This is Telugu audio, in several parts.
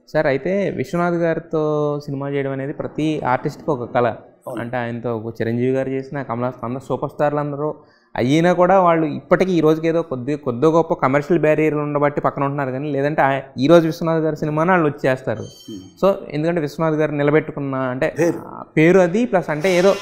సార్ అయితే విశ్వనాథ్ గారితో సినిమా చేయడం అనేది ప్రతి ఆర్టిస్ట్కి ఒక కళ అంటే ఆయనతో ఒక చిరంజీవి గారు చేసిన కమల్ హాసన్ అందరూ సూపర్ స్టార్లు అందరూ అయినా కూడా వాళ్ళు ఇప్పటికీ ఈ రోజుకి ఏదో కొద్ది కొద్ది గొప్ప కమర్షియల్ బ్యారియర్లు ఉండబట్టి పక్కన ఉంటున్నారు కానీ లేదంటే ఆ- ఈ రోజు విశ్వనాథ్ గారి సినిమాని వాళ్ళు వచ్చి చేస్తారు సో ఎందుకంటే విశ్వనాథ్ గారు నిలబెట్టుకున్న అంటే ఆ పేరు అది ప్లస్ అంటే ఏదో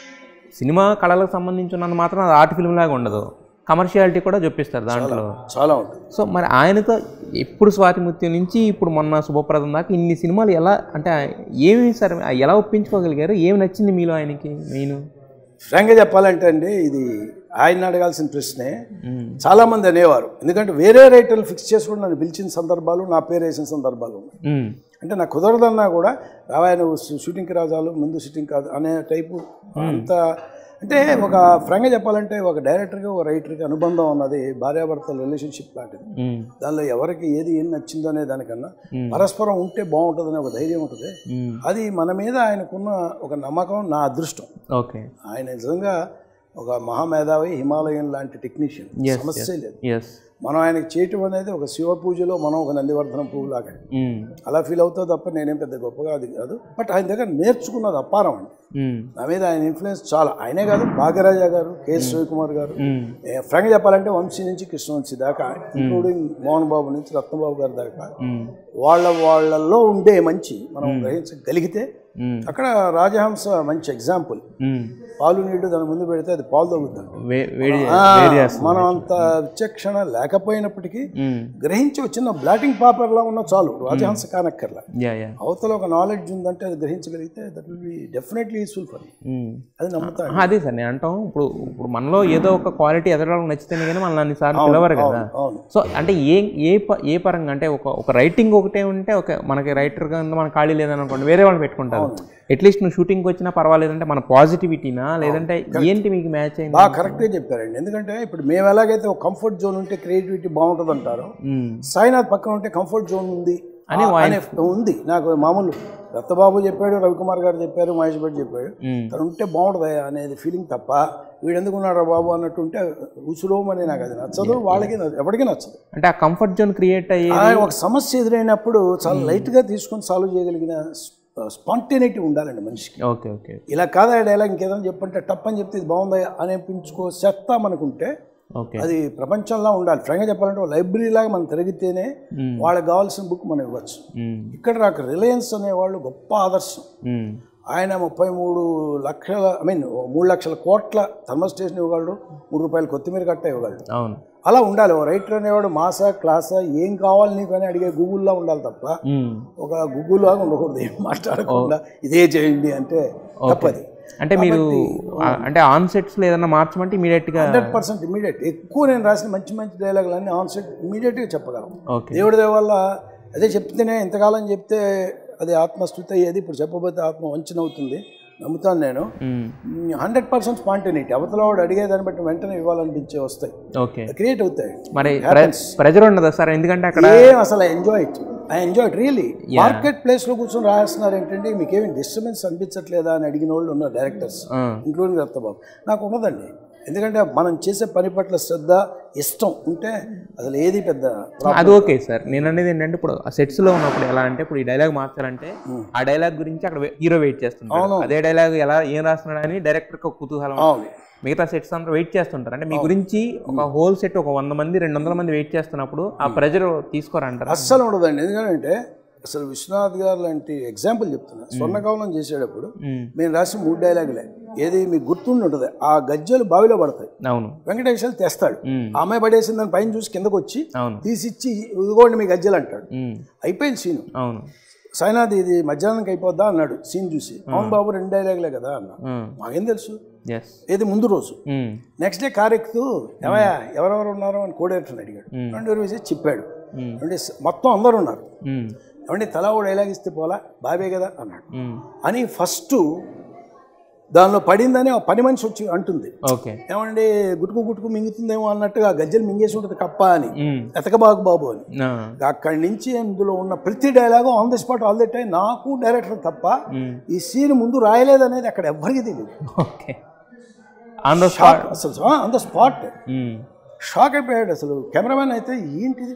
సినిమా కళలకు సంబంధించి ఉన్నది మాత్రం అది ఆర్ట్ ఫిల్మ్ లాగా ఉండదు కమర్షియాలిటీ కూడా చూపిస్తారు దాంట్లో చాలా ఉంటుంది సో మరి ఆయనతో ఎప్పుడు స్వాతిముత్యం నుంచి ఇప్పుడు మొన్న శుభప్రదం దాకా ఇన్ని సినిమాలు ఎలా అంటే ఏమి సార్ ఎలా ఒప్పించుకోగలిగారు ఏమి నచ్చింది మీలో ఆయనకి మెయిన్ ఫ్రాంక్గా చెప్పాలంటే అండి ఇది ఆయన అడగాల్సిన ప్రశ్నే చాలా మంది అనేవారు ఎందుకంటే వేరే రైటర్లు ఫిక్స్ చేసుకుని నన్ను పిలిచిన సందర్భాలు నా పేరు వేసిన సందర్భాలు ఉన్నాయి అంటే నాకు కుదరదన్నా కూడా రావాయ నువ్వు షూ- షూటింగ్కి రాజాలు ముందు షూటింగ్ కాదు అనే టైపు అంత అంటే ఒక ఫ్రాంక్గా చెప్పాలంటే ఒక డైరెక్టర్కి ఒక రైటర్కి అనుబంధం అన్నది భార్యాభర్తల రిలేషన్షిప్ లాంటిది దానిలో ఎవరికి ఏది ఏం నచ్చిందో అనే దానికన్నా పరస్పరం ఉంటే బాగుంటుందనే ఒక ధైర్యం ఉంటుంది అది మన మీద ఆయనకున్న ఒక నమ్మకం నా అదృష్టం ఓకే ఆయన నిజంగా ఒక మహామేధావి హిమాలయన్ లాంటి టెక్నీషియన్ సమస్య లేదు ఎస్ మనం ఆయనకి చేయటం అనేది ఒక శివ పూజలో మనం ఒక నందివర్ధనం పువ్వు లాగా అలా ఫీల్ అవుతావు తప్ప నేనేం పెద్ద గొప్పగా అది కాదు బట్ ఆయన దగ్గర నేర్చుకున్నది అపారం అండి నా మీద ఆయన ఇన్ఫ్లుయెన్స్ చాలా ఆయనే కాదు భాగ్యరాజా గారు కె శివకుమార్ గారు ఫ్రాంక్ చెప్పాలంటే వంశీ నుంచి కృష్ణవంశీ దాకా ఇంక్లూడింగ్ మోహన్ బాబు నుంచి రత్నబాబు గారి దాకా వాళ్ళ వాళ్ళల్లో ఉండే మంచి మనం గ్రహించగలిగితే అక్కడ రాజహంస మంచి ఎగ్జాంపుల్ పాలు నీళ్లు దాని ముందు పెడితే అది పాలు తగ్గుతుంది వేడి ఆ, వేడి చేస్తుంది మనం అంత విచక్షణ లేకపోయినప్పటికీ గ్రహించి వచ్చిన బ్లాటింగ్ పేపర్ లా ఉన్న చాలు రాజహంస కానక్కర్లా యా యా అవతల ఒక నాలెడ్జ్ ఉందంటే అది గ్రహించగలిగితే that will be definitely useful for అది నమ్ముతాను అదే సార్ నేను అంటాం ఇప్పుడు ఇప్పుడు మనలో ఏదో ఒక క్వాలిటీ ఎదగడానికి నచ్చితేనే కానీ మనల్ని అన్నిసార్లు పిలవరు కదా అవును సో అంటే ఏ ఏ ప- ఏ పరంగా అంటే ఒక ఒక రైటింగ్ ఒకటే ఉంటే ఒక మనకి రైటర్ గా మన ఖాళీ లేదని అనుకోండి వేరే వాళ్ళు పెట్టుకుంటారు అట్లీస్ట్ నువ్వు షూటింగ్కి వచ్చినా పర్వాలేదంటే మన పాజిటివిటీనా లేదంటే ఏంటి మీకు మ్యాచ్ అయింది బాగా కరెక్ట్గా చెప్పారండి ఎందుకంటే ఇప్పుడు మేము ఎలాగైతే ఒక కంఫర్ట్ జోన్ ఉంటే క్రియేటివిటీ బాగుంటుంది అంటారో మ్మ్. సాయినాథ్ పక్కన ఉంటే కంఫర్ట్ జోన్ ఉంది అని ఆ- అనే ఉంది నాకు మామూలు రత్తబాబు చెప్పాడు రవికుమార్ గారు చెప్పారు మహేష్ భట్ చెప్పాడు మ్మ్. తను ఉంటే బాగుంటుంది అనేది ఫీలింగ్ తప్ప వీడు ఎందుకు ఉన్నాడు బాబు అన్నట్టు ఉంటే ఉసులోమని నాకు అది నచ్చదు వాళ్ళకి నచ్చ- ఎవరికీ నచ్చదు అంటే ఆ కంఫర్ట్ జోన్ క్రియేట్ అయ్యి ఆ ఒక సమస్య ఎదురైనప్పుడు చాలా లైట్గా తీసుకొని సాల్వ్ చేయగలిగిన స్పాంటేనిటీ ఉండాలండి మనిషికి ఓకే ఓకే ఇలా కాదా డైలాగ్ ఇంకేదైనా చెప్పంటే టప్ అని చెప్తే ఇది బాగుందా అనిపించుకో చెత్త మనకుంటే ఓకే అది ప్రపంచంలా ఉండాలి ఫ్రాంక్గా చెప్పాలంటే ఒక లైబ్రరీ లాగా మనం తిరిగితేనే వాళ్ళకి కావాల్సిన బుక్ మనం ఇవ్వచ్చు మ్మ్. ఇక్కడ నాకు రిలయన్స్ అనేవాళ్ళు గొప్ప ఆదర్శం మ్మ్. ఆయన ముప్పై మూడు లక్షల ఐ మీన్ మూడు లక్షల కోట్ల థర్మల్ స్టేషన్ ఇవ్వగలడు మూడు రూపాయలు కొత్తిమీర కట్ట ఇవ్వగలడు అవును అలా ఉండాలి ఓ రైటర్ అనేవాడు మాసా క్లాసా ఏం కావాలి నీకు అని అడిగే గూగుల్లో ఉండాలి తప్ప మ్మ్. ఒక గూగుల్ లాగా ఉండకూడదు ఏం మాట్లాడకుండా ఇదే చేయండి అంటే తప్పది అంటే మీరు ఆ, అంటే ఆన్ సెట్స్ ఏదన్నా మార్చమంటే ఇమీడియట్ గా హండ్రెడ్ పర్సెంట్ ఇమీడియట్ ఎక్కువ నేను రాసిన మంచి మంచి డైలాగులు అన్ని ఆన్ సెట్ ఇమీడియట్గా చెప్పగలం ఓకే దేవుడి దయ వల్ల అదే చెప్తేనే ఇంతకాలం చెప్తే అది ఆత్మస్థుతి అయ్యేది ఇప్పుడు చెప్పబోతే ఆత్మ వంచన అవుతుంది నమ్ముతాను నేను మ్మ్. హండ్రెడ్ పర్సెంట్ స్పాంటేనిటీ అవతల వాడు అడిగేదాన్ని బట్టి వెంటనే ఇవ్వాలనిపించే వస్తాయి ఓకే క్రియేట్ అవుతాయి మరి ప్రెజర్ ఉండదా సార్ ఎందుకంటే అక్కడ ఏం అసలు enjoy it I enjoy it really market ప్లేస్లో కూర్చొని రాస్తున్నారు ఏంటంటే మీకు ఏమి డిస్టర్బెన్స్ అనిపించట్లేదా అని అడిగిన వాళ్ళు ఉన్నారు డైరెక్టర్స్ ఆ. ఇంక్లూడింగ్ రత్తబాబు నాకు ఉన్నదండి ఎందుకంటే మనం చేసే పని పట్ల శ్రద్ధ ఇష్టం ఉంటే అసలు ఏది పెద్ద అది ఓకే సార్ నేను అనేది ఏంటంటే ఇప్పుడు ఆ సెట్స్ లో ఉన్నప్పుడు ఎలా అంటే ఇప్పుడు ఈ డైలాగ్ మార్చాలంటే ఆ డైలాగ్ గురించి అక్కడ హీరో వెయిట్ చేస్తుంటారు అదే డైలాగ్ ఎలా ఏం రాస్తున్నాడు అని డైరెక్టర్ ఒక కుతూహలం అవును మిగతా సెట్స్ అందరూ వెయిట్ చేస్తుంటారు అంటే మీ గురించి ఒక హోల్ సెట్ ఒక వంద మంది రెండు వందల మంది వెయిట్ చేస్తున్నప్పుడు ఆ ప్రెజర్ తీసుకోరంటారా అస్సలు ఉండదండి ఎందుకంటే అసలు విశ్వనాథ్ గారు లాంటి ఎగ్జాంపుల్ చెప్తున్నా స్వర్ణకవలం చేసేటప్పుడు మ్మ్. మేము రాసిన మూడు డైలాగులే ఏది మీకు గుర్తుండి ఉంటుంది ఆ గజ్జలు బావిలో పడతాయి అవును వెంకటేశ్వర తెస్తాడు మ్మ్. ఆ అమ్మాయి పడేసిన దాని పైన చూసి కిందకు వచ్చి అవును తీసిచ్చి ఇదిగోండి మీ గజ్జలు అంటాడు మ్మ్. అయిపోయింది సీను అవును సాయినాథ్ ఇది మధ్యాహ్నానికి అయిపోద్దా అన్నాడు సీన్ చూసి అవును బాబు రెండు డైలాగులే కదా అన్నా మాకేం తెలుసు ఎస్ ఏది ముందు రోజు నెక్స్ట్ డే కార్ ఎక్కుతూ ఏమయ్యా ఎవరెవరు ఉన్నారు అని కోడేటర్ని అడిగాడు రెండు వేసి చెప్పాడు అంటే మొత్తం అందరు ఉన్నారు ఏమంటే తలా ఓ డైలాగ్ ఇస్తే పోలా బాబే కదా అన్నాడు అని ఫస్ట్ దానిలో పడిందని ఆ పని మనిషి వచ్చి అంటుంది ఓకే ఏమండి గుటుకు గుటుకు మింగుతుందేమో అన్నట్టుగా గజ్జలు మింగేసి ఉంటుంది కప్ప అని ఎతకబాగు బాబు అని అక్కడి నుంచి అందులో ఉన్న ప్రతి dialogue on the spot all the time నాకు డైరెక్టర్ తప్ప ఈ సీన్ ముందు రాయలేదనేది అక్కడ ఎవ్వరికి తెలియదు ఓకే ఆన్ ద స్పాట్ అసలు ఆన్ ద స్పాట్ షాక్ అయిపోయాడు అసలు కెమెరామెన్ అయితే ఏంటిది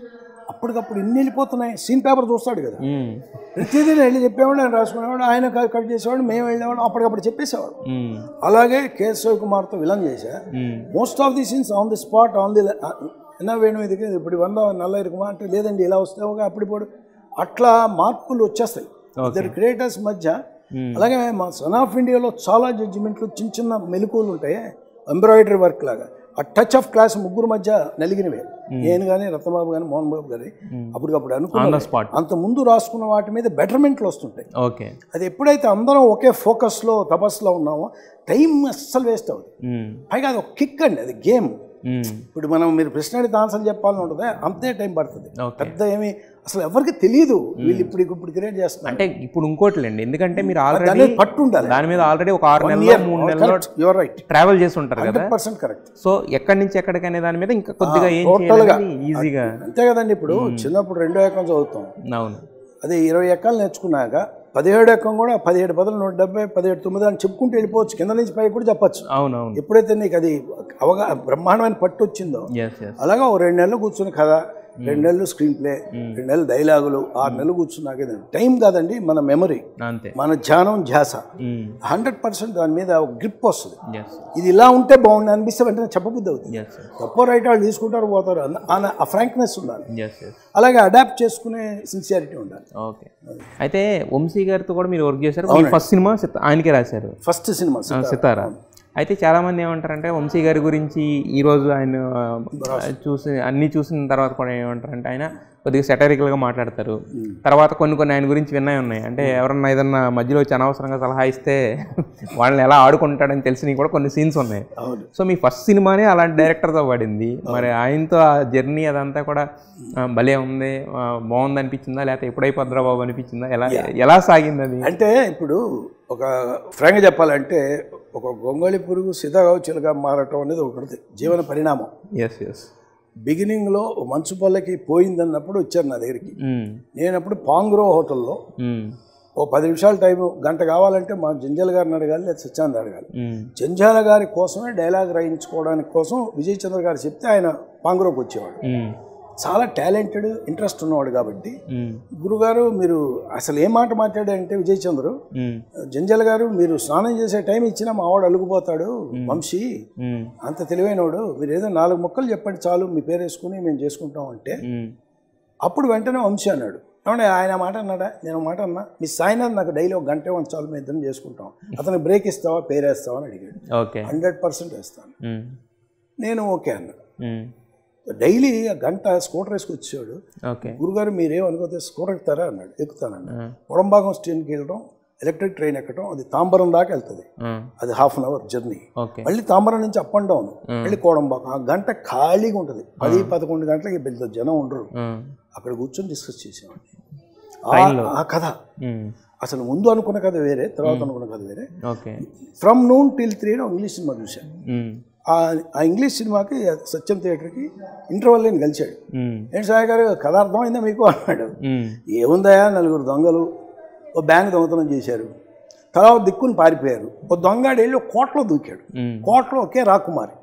అప్పటికప్పుడు ఇన్ని వెళ్ళిపోతున్నాయి సీన్ పేపర్ చూస్తాడు కదా మ్మ్. ప్రతిదీ నేను వెళ్ళి చెప్పేవాడు ఆయన రాసుకునేవాడు ఆయన క- కట్ చేసేవాడు మేము వెళ్ళేవాడు అప్పటికప్పుడు చెప్పేసేవాడు మ్మ్. అలాగే కేశవ్ కుమార్తో విలన్ చేశా మ్మ్. Most of the scenes on the spot on the என்ன వేణు ఇది ఇప్పుడు వంద నల్ల ఇరుకుమా అంటే లేదండి ఇలా వస్తే ఒక అప్పుడు ఇప్పుడు అట్లా మార్పులు వచ్చేస్తాయి ఇద్దరు క్రియేటర్స్ మధ్య అలాగే మా సన్ ఆఫ్ ఇండియాలో చాలా జడ్జిమెంట్లు చిన్న చిన్న మెలకువలు ఉంటాయి ఎంబ్రాయిడరీ వర్క్ లాగా ఆ టచ్ ఆఫ్ క్లాస్ ముగ్గురు మధ్య నలిగినవే నేను కానీ రత్నబాబు కానీ మోహన్ బాబు గారి అప్పటికప్పుడు ఆన్ అనుకున్న ద స్పాట్ అంత ముందు రాసుకున్న వాటి మీద బెటర్మెంట్లు వస్తుంటాయి ఓకే అది ఎప్పుడైతే అందరం ఒకే ఫోకస్లో తపస్సులో ఉన్నామో టైం అస్సలు వేస్ట్ అవుతుంది మ్మ్. పైగా అది ఒక కిక్ అండి అది గేమ్ మ్మ్. ఇప్పుడు మనం మీరు ప్రశ్న అడిగితే ఆన్సర్ చెప్పాలని ఉంటుంది అంతే టైం పడుతుంది ఓకే పెద్ద ఏమి అసలు ఎవరికి తెలియదు వీళ్ళు ఇప్పుడు ఇప్పుడు క్రియేట్ చేస్తున్నారు అంటే ఇప్పుడు ఇంకోటిలేండి ఎందుకంటే మీరు ఆల్రెడీ దాని మీద పట్టు ఉండాలి దాని మీద ఆల్రెడీ ఒక ఆరు నెలల్లో మూడు నెలల్లో యువర్ రైట్ ట్రావెల్ చేసి ఉంటారు కదా హండ్రెడ్ పర్సెంట్ కరెక్ట్ సో ఎక్కడి నుంచి ఎక్కడికి అనే దాని మీద ఇంకా కొద్దిగా ఏం total గా. చేయాలి ఈజీగా అంతే కదండి ఇప్పుడు చిన్నప్పుడు రెండో ఎకం చదువుతాం అవును అదే ఇరవై ఎక్కలు నేర్చుకున్నాక పదిహేడు ఎక్కం కూడా పదిహేడు పదులు నూట డెబ్బై పదిహేడు తొమ్మిది అని చెప్పుకుంటూ వెళ్ళిపోవచ్చు కింద నుంచి పైకి కూడా చెప్పచ్చు అవును అవును ఎప్పుడైతే నీకు అది అవగా బ్రహ్మాండమైన పట్టు వచ్చిందో ఎస్ ఎస్ అలాగా ఓ రెండు నెలలు కూర్చుని కథ రెండు నెలలు స్క్రీన్ ప్లే రెండు నెలలు డైలాగులు ఆరు నెలలు కూర్చున్నాక టైం కాదండి మన మెమరీ అంతే మన ధ్యానం ధ్యాస హండ్రెడ్ పర్సెంట్ దాని మీద ఒక గ్రిప్ వస్తుంది ఎస్ ఇది ఇలా ఉంటే బాగుంది అనిపిస్తే వెంటనే చెప్పబుద్ధి అవుతుంది ఎస్ తప్పో రైట్ వాళ్ళు తీసుకుంటారు పోతారు అన్న- అన్న- ఆ ఫ్రాంక్నెస్ ఉండాలి ఎస్ ఎస్ అలాగే అడాప్ట్ చేసుకునే సిన్సియారిటీ ఉండాలి ఓకే అయితే వంశీ గారితో కూడా మీరు వర్క్ చేశారు మీ ఫస్ట్ సినిమా సిత- ఆయనకే రాశారు ఫస్ట్ సినిమా ఆ, సితారా అయితే చాలా మంది ఏమంటారంటే వంశీ గారి గురించి ఈ రోజు ఆయన ఆ, చూసి అన్ని చూసిన తర్వాత కూడా ఏమంటారంటే ఆయన కొద్దిగా satirical గా మాట్లాడతారు తర్వాత కొన్ని కొన్ని ఆయన గురించి విన్నాయి ఉన్నాయి అంటే ఎవరన్నా ఏదన్నా మధ్యలో వచ్చి అనవసరంగా సలహా ఇస్తే వాళ్ళని ఎలా ఆడుకుంటాడని తెలిసినవి కూడా కొన్ని సీన్స్ ఉన్నాయి అవును సో మీ ఫస్ట్ సినిమానే అలాంటి డైరెక్టర్తో పడింది మరి ఆయనతో ఆ జర్నీ అదంతా కూడా ఆ, భలే ఉంది ఆ, బాగుంది అనిపించిందా లేకపోతే ఎప్పుడైపోద్రా బాబు అనిపించిందా ఎలా ఎలా సాగింది అది అంటే ఇప్పుడు ఒక ఫ్రాంక్గా చెప్పాలంటే ఒక గొంగళి పురుగు సీతాగౌచులుగా మారటం అనేది ఒకటి జీవన పరిణామం ఎస్ ఎస్ బిగినింగ్లో మంచు పల్లకి పోయిందన్నప్పుడు వచ్చారు నా దగ్గరికి నేను అప్పుడు పాంగ్రో హోటల్లో ఓ పది నిమిషాల టైం గంట కావాలంటే మా జంజాల గారిని అడగాలి లేదా సత్యానంద్ అడగాలి జంజాల గారి కోసమే డైలాగ్ రాయించుకోవడానికి కోసం విజయ్ చంద్ర గారు చెప్తే ఆయన పాంగ్రోకి వచ్చేవాడు చాలా టాలెంటెడ్ ఇంట్రెస్ట్ ఉన్నవాడు కాబట్టి గురుగారు మీరు అసలు ఏం మాట మాట్లాడారంటే విజయ్ చంద్రు జంజాల గారు మీరు స్నానం చేసే టైం ఇచ్చినా మా వాడు అలుగుపోతాడు వంశీ అంత తెలివైనవాడు మీరు ఏదో నాలుగు మొక్కలు చెప్పండి చాలు మీ పేరు వేసుకుని మేము చేసుకుంటాం అంటే అప్పుడు వెంటనే వంశీ అన్నాడు అవునే ఆయన మాట అన్నాడా నేను ఒక మాట అన్నా మీ సాయినాథ్ నాకు డైలీ ఒక గంట ఇవ్వండి చాలు మేము ఇద్దరం చేసుకుంటాం అతనికి బ్రేక్ ఇస్తావా పేరు వేస్తావా అని అడిగాడు ఓకే హండ్రెడ్ పర్సెంట్ వేస్తాను నేను ఓకే అన్నా డైలీ ఆ గంట స్కూటర్ వేసుకు వచ్చాడు ఓకే గురుగారు మీరేం అనుకోతే స్కూటర్ ఎక్కుతారా అన్నాడు ఎక్కుతానన్నా ఉడంబాగం స్టేషన్కి వెళ్ళడం ఎలక్ట్రిక్ ట్రైన్ ఎక్కడం అది తాంబరం దాకా వెళ్తుంది అది half an hour journey okay మళ్ళీ తాంబరం నుంచి అప్ అండ్ డౌన్ మళ్ళీ కోడంబాకం ఆ గంట ఖాళీగా ఉంటుంది పది పదకొండు గంటలకి పెద్ద జనం ఉండరు అక్కడ కూర్చొని డిస్కస్ చేసేవాడిని ఆ- ఆ కథ అసలు ముందు అనుకున్న కథ వేరే తర్వాత అనుకున్న కథ వేరే okay from noon till three English సినిమా చూశాను ఆ ఆ ఇంగ్లీష్ సినిమాకి సత్యం థియేటర్కి ఇంటర్వల్ నేను కలిశాడు ఏంటి సాయి గారు కథ అర్థమైందా మీకు అన్నాడు ఏముందయా నలుగురు దొంగలు ఓ బ్యాంక్ దొంగతనం చేశారు తర్వాత దిక్కుని పారిపోయారు ఓ దొంగాడు వెళ్ళి ఒక కోటలో దూకాడు కోటలో ఒకే రాకుమారి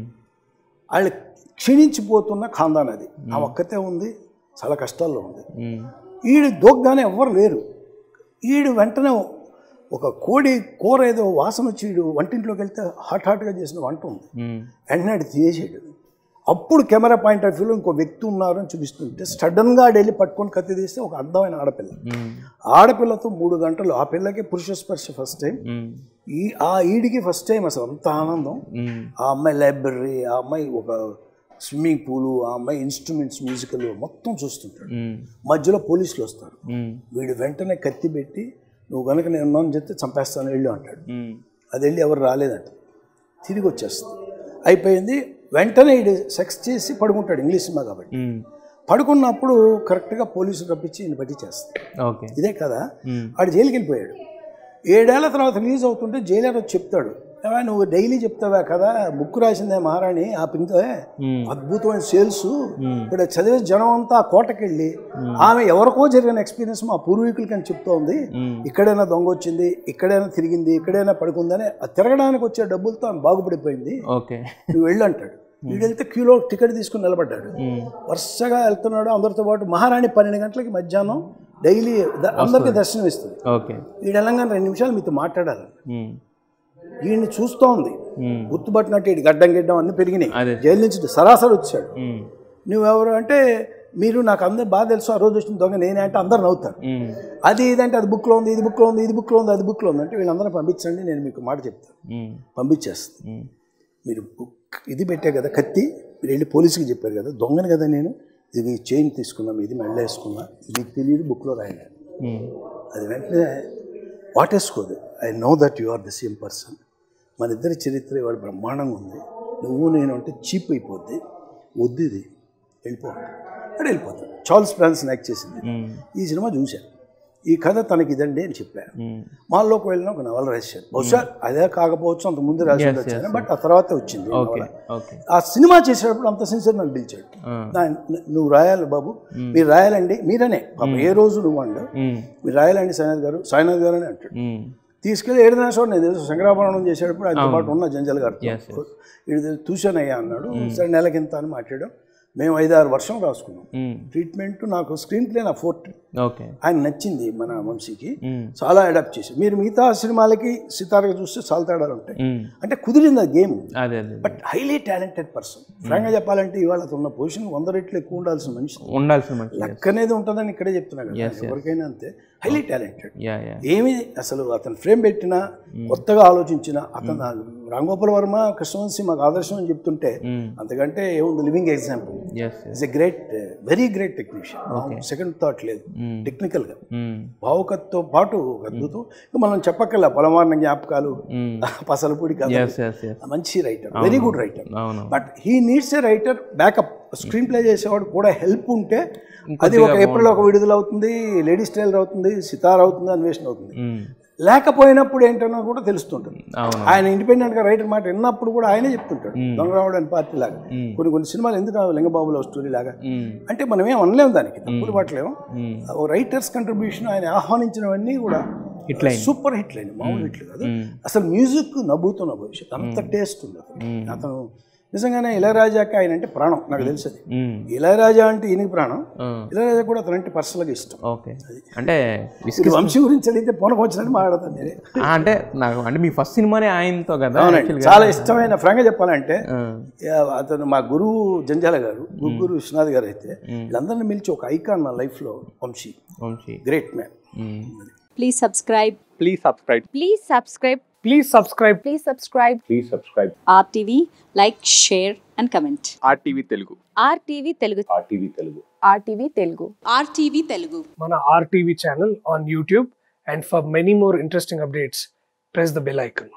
వాళ్ళు క్షీణించిపోతున్న ఖాందాన్ అది ఆ ఒక్కతే ఉంది చాలా కష్టాల్లో ఉంది ఈడు దూగ్గానే ఎవ్వరు లేరు ఈడు వెంటనే ఒక కోడి కూర ఏదో వాసన వచ్చి ఈడు వంటింట్లోకి వెళ్తే హాట్ హాట్గా చేసిన వంట ఉంది వెంటనే ఆడు తీసేసాడు అప్పుడు కెమెరా పాయింట్ ఆఫ్ వ్యూలో ఇంకో వ్యక్తి ఉన్నారు అని చూపిస్తుంటే సడన్గా ఆడు వెళ్ళి పట్టుకొని కత్తి తీస్తే ఒక అందమైన ఆడపిల్ల ఆడపిల్లతో మూడు గంటలు ఆ పిల్లకి పురుష స్పర్శ ఫస్ట్ టైం ఈ ఆ ఈడికి ఫస్ట్ టైం అసలు అంత ఆనందం ఆ అమ్మాయి లైబ్రరీ ఆ అమ్మాయి ఒక స్విమ్మింగ్ పూలు ఆ అమ్మాయి ఇన్స్ట్రుమెంట్స్ మ్యూజికల్ మొత్తం చూస్తుంటాడు మధ్యలో పోలీసులు వస్తారు వీడు వెంటనే కత్తి పెట్టి నువ్వు కనుక నేను ఉన్నాను చెప్తే చంపేస్తాను వెళ్ళు అంటాడు అది వెళ్ళి ఎవరు రాలేదంట తిరిగి వచ్చేస్తుంది అయిపోయింది వెంటనే ఈడు సెక్స్ చేసి పడుకుంటాడు ఇంగ్లీష్ సినిమా కాబట్టి పడుకున్నప్పుడు కరెక్ట్గా పోలీసులు రప్పించి ఈయన పట్టి చేస్తాడు ఓకే ఇదే కదా వాడు జైలుకి వెళ్ళిపోయాడు ఏడేళ్ల తర్వాత రిలీజ్ అవుతుంటే జైలర్ వచ్చి చెప్తాడు "ఏవా, నువ్వు డైలీ చెప్తావా కదా బుక్ రాసిందే మహారాణి ఆ పింతే అద్భుతమైన సేల్స్ ఇప్పుడు చదివే జనం అంతా ఆ కోటకి వెళ్ళి ఆమె ఎవరికో జరిగిన ఎక్స్పీరియన్స్ మా పూర్వీకులకి అని చెప్తోంది ఇక్కడైనా దొంగ వచ్చింది ఇక్కడైనా తిరిగింది ఇక్కడైనా పడుకుందని ఆ తిరగడానికి వచ్చే డబ్బులతో ఆమె బాగుపడిపోయింది ఓకే నువ్వు వెళ్ళు అంటాడు వీడు వెళ్తే క్యూలో టికెట్ తీసుకుని నిలబడ్డాడు వరుసగా వెళ్తున్నాడు అందరితో పాటు మహారాణి పన్నెండు గంటలకి మధ్యాహ్నం డైలీ ద- అందరికీ దర్శనం ఇస్తుంది ఓకే వీడు వెళ్ళంగానే రెండు నిమిషాలు మీతో మాట్లాడాలి ఉమ్. వీడిని చూస్తూ ఉంది ఉమ్. గుర్తుపట్టినట్టు వీడి గడ్డం గిడ్డం అన్ని పెరిగినాయి అదే. జైలు నుంచి సరాసరి వచ్చాడు ఉమ్. నువ్వెవరు అంటే మీరు నాకు అందరు బాగా తెలుసు ఆ రోజు వచ్చిన దొంగ నేనే అంటే అందరు నవ్వుతారు ఉమ్. అది ఇదంటే అది బుక్లో ఉంది ఇది బుక్లో ఉంది ఇది బుక్లో ఉంది అది బుక్లో ఉంది అంటే వీళ్ళందరూ పంపించండి నేను మీకు మాట చెప్తాను ఉమ్. పంపించేస్తాను ఉమ్. మీరు బుక్ ఇది పెట్టే కదా కత్తి మీరు వెళ్ళి పోలీసుకి చెప్పారు కదా దొంగని కదా నేను ఇది ఈ చైన్ తీసుకున్నాం ఇది మెళ్ళ వేసుకున్నా మీకు తెలియదు బుక్లో రాయలేదు ఉమ్. అది వెంటనే వాటేసుకోదు I know that you are the same person మన ఇద్దరి చరిత్ర ఇవాళ బ్రహ్మాండంగా ఉంది నువ్వు నేను అంటే చీప్ అయిపోద్ది వద్దు ఇది వెళ్ళిపో అంటే వెళ్ళిపోతాను చార్ల్స్ బ్రాన్సన్ యాక్ట్ చేసింది ఉమ్. ఈ సినిమా చూశాను ఈ కథ తనకి ఇదండి అని చెప్పాను ఉమ్. మాల్లోకి వెళ్ళిన ఒక నవల రాశాను బహుశా అదే కాకపోవచ్చు అంత ముందు రాసి వచ్చాను బట్ ఆ తర్వాత వచ్చింది ఈ ఓకే నవల. ఓకే ఆ సినిమా చేసేటప్పుడు అంత సిన్సియర్ నన్ను పిలిచాడు ఆ. నా- నువ్వు రాయాలి బాబు మీరు రాయాలండి మీరనే పాపం ఏ రోజు నువ్వు అండ ఉమ్. మీరు రాయాలండి సాయినాథ్ గారు సాయినాథ్ గారు అని అంటాడు ఉమ్. తీసుకెళ్ళి ఏడు నాశం నేను తెలుసు శంకరాభరణం చేసేటప్పుడు ఆయనతో పాటు ఉన్న జంజల్ గారు Yes, ఇది చూశానయ్యా అన్నాడు సరే నెలకింత అని మాట్లాడాం మేము ఐదు ఆరు వర్షం రాసుకున్నాం ఉమ్. ట్రీట్మెంట్ నాకు స్క్రీన్ ప్లే నా ఫోర్ట్ ఓకే ఆయన నచ్చింది మన వంశీకి ఉమ్. చాలా అడాప్ట్ చేసి మీరు మిగతా సినిమాలకి సితారగా చూస్తే చాలా తేడాలు ఉంటాయి ఉమ్. అంటే కుదిరింది ఆ గేమ్ అదే అదే బట్ హైలీ టాలెంటెడ్ పర్సన్ ఫ్రాంక్గా చెప్పాలంటే ఇవాళ అతను ఉన్న పొజిషన్ వంద రెట్లు ఎక్కువ ఉండాల్సిన మనిషి ఉండాల్సిన మంచి లక్ అనేది ఉంటుందని ఇక్కడే చెప్తున్నా కదా ఎవరికైనా అంతే హైలీ టాలెంటెడ్ యా యా ఏమి అసలు అతను ఫ్రేమ్ పెట్టినా కొత్తగా ఆలోచించిన అతను రాంగోపాల్ వర్మ కృష్ణవంశీ మాకు ఆదర్శం అని చెప్తుంటే అంతకంటే ఏముంది living example yes is a great very great technician second thought లేదు టెక్నికల్గా భావుకత్తో పాటు ఒక అద్భుతం ఇక మనం చెప్పక్కర్లా పొలమారిన జ్ఞాపకాలు పసలపూడి కథ ఎస్ ఎస్ ఎస్ మంచి రైటర్ వెరీ గుడ్ రైటర్ అవును but he needs a writer backup screen play చేసేవాడు కూడా హెల్ప్ ఉంటే అది ఒక ఏప్రిల్ ఒక విడుదల అవుతుంది లేడీస్ టైలర్ అవుతుంది సితార్ అవుతుంది అన్వేషణ అవుతుంది ఉమ్. లేకపోయినప్పుడు ఏంటన్నా కూడా తెలుస్తుంటుంది అవును ఆయన ఇండిపెండెంట్ గా రైటర్ మాట విన్నప్పుడు కూడా ఆయనే చెప్తుంటాడు దొంగరావుడు అని పార్టీ లాగా కొన్ని కొన్ని సినిమాలు ఎందుకు లింగబాబు లవ్ స్టోరీ లాగా ఉమ్. అంటే మనం ఏం అనలేము దానికి తప్పులు పట్టలేము ఓ రైటర్స్ కంట్రిబ్యూషన్ ఆయన ఆహ్వానించినవన్నీ కూడా హిట్ లైన్ సూపర్ హిట్లు అయిన మామూలు హిట్లు కాదు అసలు మ్యూజిక్ నవ్వుతున్న భవిష్యత్ అంత టేస్ట్ ఉంది అతను అతను నిజంగానే ఇళయరాజాకి ఆయన అంటే ప్రాణం నాకు తెలుసు అది ఉమ్. ఇళయరాజా అంటే ఈయనకి ప్రాణం ఆ. ఇళయరాజా కూడా అతనంటే పర్సనల్గా ఇష్టం ఓకే అంటే విస్- ఇది వంశీ గురించి అడిగితే పొనకు వచ్చినట్టు మాట్లాడతాను నేనే ఆ, అంటే నాకు అంటే మీ ఫస్ట్ సినిమానే ఆయనతో కదా అవునండి యాక్చువల్గా చాలా ఇష్టమైన ఫ్రాంక్గా చెప్పాలంటే ఆ. యా, అతను మా గురువు జంజాల గారు గురు విశ్వనాథ్ గారు అయితే వీళ్ళందరినీ మిలిచి ఒక ఐకాన్ నా లైఫ్లో వంశీ వంశీ గ్రేట్ మ్యాన్ ఉమ్. Please subscribe. Please subscribe. Please subscribe. Please subscribe. Please subscribe. Please subscribe. RTV, like, share, and comment. RTV Telugu. RTV Telugu. RTV Telugu. RTV Telugu. RTV Telugu. మన RTV channel on YouTube. And for many more interesting updates, press the bell icon.